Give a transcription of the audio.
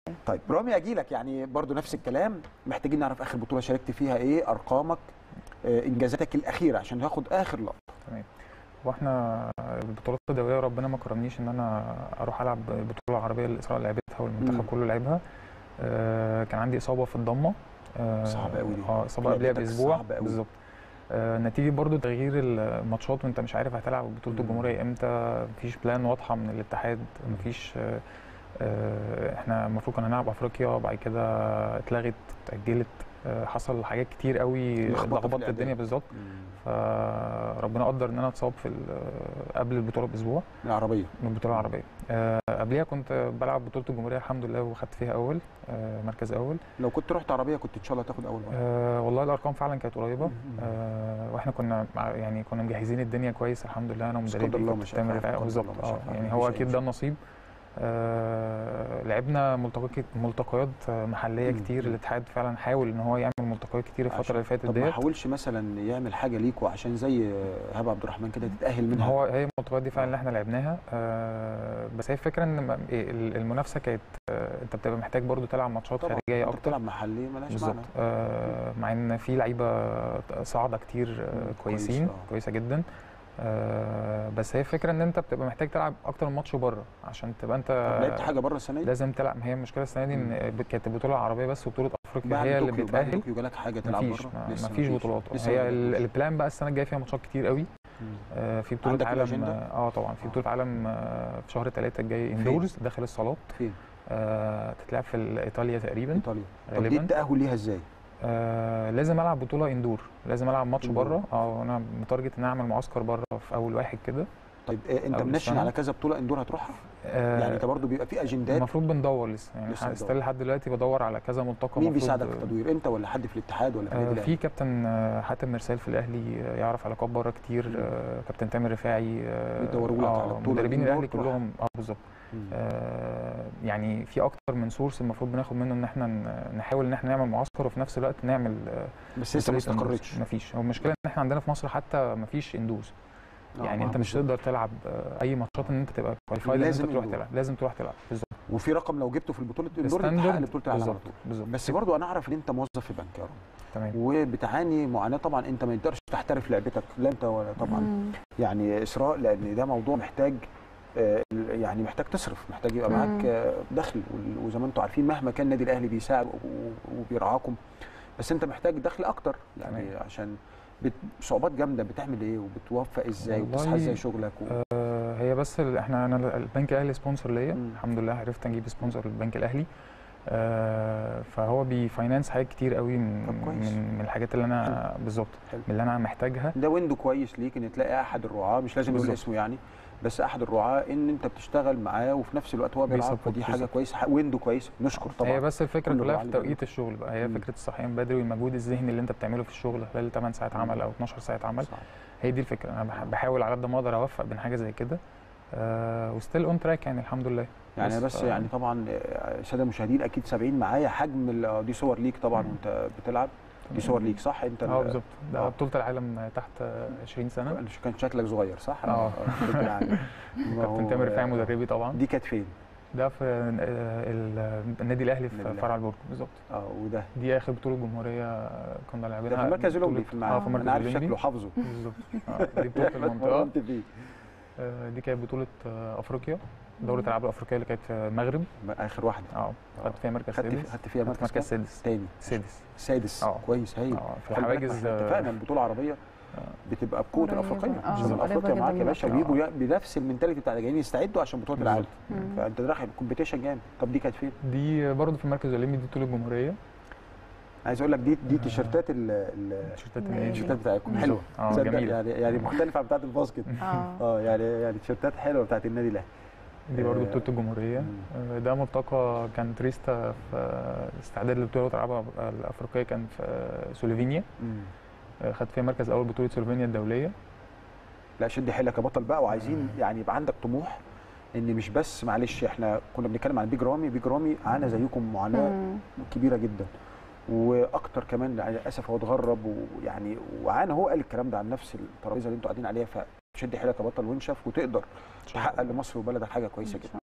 طيب رامي اجي لك يعني برضو نفس الكلام محتاجين نعرف اخر بطوله شاركت فيها ايه ارقامك آه، انجازاتك الاخيره عشان ناخد اخر لقطه تمام واحنا البطولات الدوليه ربنا ما كرمنيش ان انا اروح العب البطوله العربيه اللي اسراء لعبتها والمنتخب مم. كله لعبها آه، كان عندي اصابه في الضمه آه، صعبة أوي دي. اه اصابه قبلها لعبتك باسبوع صعبة أوي. بالظبط آه، نتيجه برضو تغيير الماتشات وانت مش عارف هتلعب بطوله مم. الجمهوريه امتى مفيش بلان واضحه من الاتحاد مفيش آه، آه، احنا المفروض كنا هنلعب افريقيا بعد كده اتلغت اتاجلت آه، حصل حاجات كتير قوي لخبطة في لخبطت الإعداد. الدنيا بالظبط فربنا قدر ان انا اتصاب في ال- قبل البطوله باسبوع العربيه من البطوله العربيه آه، قبليها كنت بلعب بطوله الجمهوريه الحمد لله وخدت فيها اول آه، مركز اول لو كنت رحت عربيه كنت ان شاء الله تاخد اول واحد آه، والله الارقام فعلا كانت قريبه مم. آه، واحنا كنا مع- يعني كنا مجهزين الدنيا كويس الحمد لله انا بس ومدربي قدر الله كابتن ما شاء تامر فعل. رفاعي قدر بالظبط الله ما شاء اه فعل. يعني مفيش هو أي اكيد ده مشكلة. النصيب آه، لعبنا ملتقيات ملتقيات محليه مم. كتير الاتحاد فعلا حاول ان هو يعمل ملتقيات كتير الفتره اللي فاتت طب ما ديت حاولش مثلا يعمل حاجه ليكوا عشان زي هبه عبد الرحمن كده تتاهل ما منها هو هي الملتقيات دي فعلا اللي احنا لعبناها آه، بس هي الفكره ان ما- إيه، ال- المنافسه كانت آه، انت بتبقى محتاج برضو تلعب ماتشات طبعا خارجيه انت اكتر بتلعب محلي ملهاش بالظبط معنى آه، مع ان في لعيبه صاعده كتير آه، مم، كويسين كويس، آه. كويسه جدا آه، بس هي الفكره ان انت بتبقى محتاج تلعب اكتر من ماتش بره عشان تبقى انت طب لعبت حاجه بره السنه دي لازم تلعب ما هي المشكله السنه دي ان كانت البطوله العربيه بس وبطوله افريقيا بعد هي اللي طوكيو- بعد بتاهل طوكيو جالك حاجه تلعب مفيش بره ما لسه مفيش بطولات لسه هي ما ال- جاتلوش. البلان بقى السنه الجايه فيها ماتشات كتير قوي مم. آه، في بطوله عندك عالم الأجندة؟ اه طبعا في بطوله عالم آه، في شهر ثلاثة الجاي اندورز داخل الصالات فين آه، تتلعب في ال- ايطاليا تقريبا ايطاليا طب دي غالبا التاهل ليها ازاي آه لازم العب بطوله اندور لازم العب ماتش إندور. بره اه انا متارجت ان اعمل معسكر بره في اول واحد كده طيب إيه انت أول منشن السنة. على كذا بطوله اندور هتروحها آه يعني انت برضو بيبقى في اجندات المفروض بندور لسه يعني لسه لسه بتدور. لحد دلوقتي بدور على كذا ملتقى مين مفروض- بيساعدك في التدوير انت ولا حد في الاتحاد ولا في آه النادي في كابتن آه، حاتم مرسال في الاهلي آه، يعرف علاقات بره كتير مم. آه كابتن تامر رفاعي آه بيدوروا لك على بطولة مدربين إندور الاهلي تروح. كلهم اه بالظبط الأهلي؟ آه يعني في اكتر من سورس المفروض بناخد منه ان احنا ن- نحاول ان احنا نعمل معسكر وفي نفس الوقت نعمل آه بس لسه ما بطولة إندورز. استقرتش مفيش هو المشكله ان احنا عندنا في مصر حتى مفيش اندوز آه، يعني ما انت مش بالظبط. تقدر تلعب آه، اي ماتشات ان انت تبقى كواليفايد ان انت لازم تروح إندور. تلعب لازم تروح تلعب بالظبط وفي رقم لو جبته في البطوله اندور ستاندرد تحقق لبطوله العالم على بالظبط طول بالظبط بس برضو انا اعرف ان انت موظف في بنك يا رب تمام وبتعاني معاناه طبعا انت ما تقدرش تحترف لعبتك لا انت ولا طبعا مم. يعني اسراء لان ده موضوع محتاج آه، يعني محتاج تصرف محتاج يبقى معاك مم. آه، دخل وال- وزي ما انتم عارفين مهما كان النادي الاهلي بيساعد و- وبيرعاكم بس انت محتاج دخل اكتر يعني تمام. عشان بت- صعوبات جامده بتعمل ايه وبتوفق ازاي والله وبتصحى ازاي شغلك و... آه هي بس ال- احنا انا البنك الاهلي سبونسر ليا مم. الحمد لله عرفت اجيب سبونسر للبنك الاهلي آه فهو بيفاينانس حاجات كتير قوي من طب كويس. من, من الحاجات اللي انا بالظبط حلو. من اللي انا محتاجها ده ويندو كويس ليك ان تلاقي احد الرعاه مش لازم يقول بالظبط. اسمه يعني بس احد الرعاه ان انت بتشتغل معاه وفي نفس الوقت هو بيرعاك بيسبورت فدي حاجه بالظبط. كويسه ح- ويندو كويس نشكر طبعا هي بس الفكره كل كلها الرعاة في اللي توقيت الشغل بقى هي مم. فكره الصحيان بدري والمجهود الذهني اللي انت بتعمله في الشغل خلال 8 ساعات مم. عمل او 12 ساعه عمل صعب. هي دي الفكره انا بح- بحاول على قد ما اقدر اوفق بين حاجه زي كده آه وستيل اون تراك يعني الحمد لله يعني بس، بس آه. يعني طبعا آه، الساده المشاهدين اكيد سامعين معايا حجم ال- آه، دي صور ليك طبعا مم. وانت بتلعب دي صور ليك صح انت ال- اه بالظبط ده آه. بطوله العالم تحت 20 سنه كان شكلك صغير صح؟ آه. فاكر يعني ما هو- كابتن تامر رفاعي مدربي طبعا دي كانت فين؟ ده في آه، ال- النادي الاهلي في النادي فرع البرج بالظبط اه وده دي اخر بطوله جمهوريه كنا ده لاعبينها في المركز بطولة- الاولمبي في المعهد اه في المركز انا عارف الاولمبي شكله حافظه بالظبط آه، دي بطوله المنطقه اتمرنت فيه آه، دي كانت بطوله آه، افريقيا دوره الالعاب الافريقيه اللي كانت في المغرب اخر واحده اه خدت فيها مركز خدت سادس خدت فيها خدت مركز مركز كام؟ سادس تاني سادس سادس آه. كويس هايل اه في خلي بالك الحواجز احنا آه، اتفقنا البطوله العربيه بتبقى بقوه قريبة. الافريقيه آه، مش من قريبة افريقيا جداً معاك يا من باشا الأفريقيا. ويجوا يا- بنفس المنتاليتي بتاع جايين يستعدوا عشان بطوله العالم مم. فانت رايح كومبيتيشن جامد طب دي كانت فين؟ دي برضه في المركز الاولمبي دي بطوله الجمهوريه عايز اقول لك دي دي تيشرتات ال- ال- التيشيرتات النادي. النادي التيشرتات بتاعتكم بالظبط. حلوه اه تصدق جميله يعني يعني مختلفه عن بتاعت الباسكت اه اه يعني يعني تيشرتات حلوه بتاعت النادي الاهلي دي برضه آه، بطوله الجمهوريه مم. آه، ده ملتقى كان تريستا في آه، استعداد لبطوله الالعاب الافريقيه كان في آه، سلوفينيا مم. آه، خد فيها مركز اول بطوله سلوفينيا الدوليه لا شد حيلك يا بطل بقى وعايزين يعني يبقى عندك طموح ان مش بس معلش احنا كنا بنتكلم عن بيج رامي بيج رامي عانى زيكم معاناه مم. كبيره جدا واكتر كمان يعني للاسف هو اتغرب ويعني وعانى هو قال الكلام ده عن نفس الترابيزه اللي انتوا قاعدين عليها فشد حيلك يا بطل وانشف وتقدر تحقق لمصر وبلدك حاجه كويسه إن شاء جدا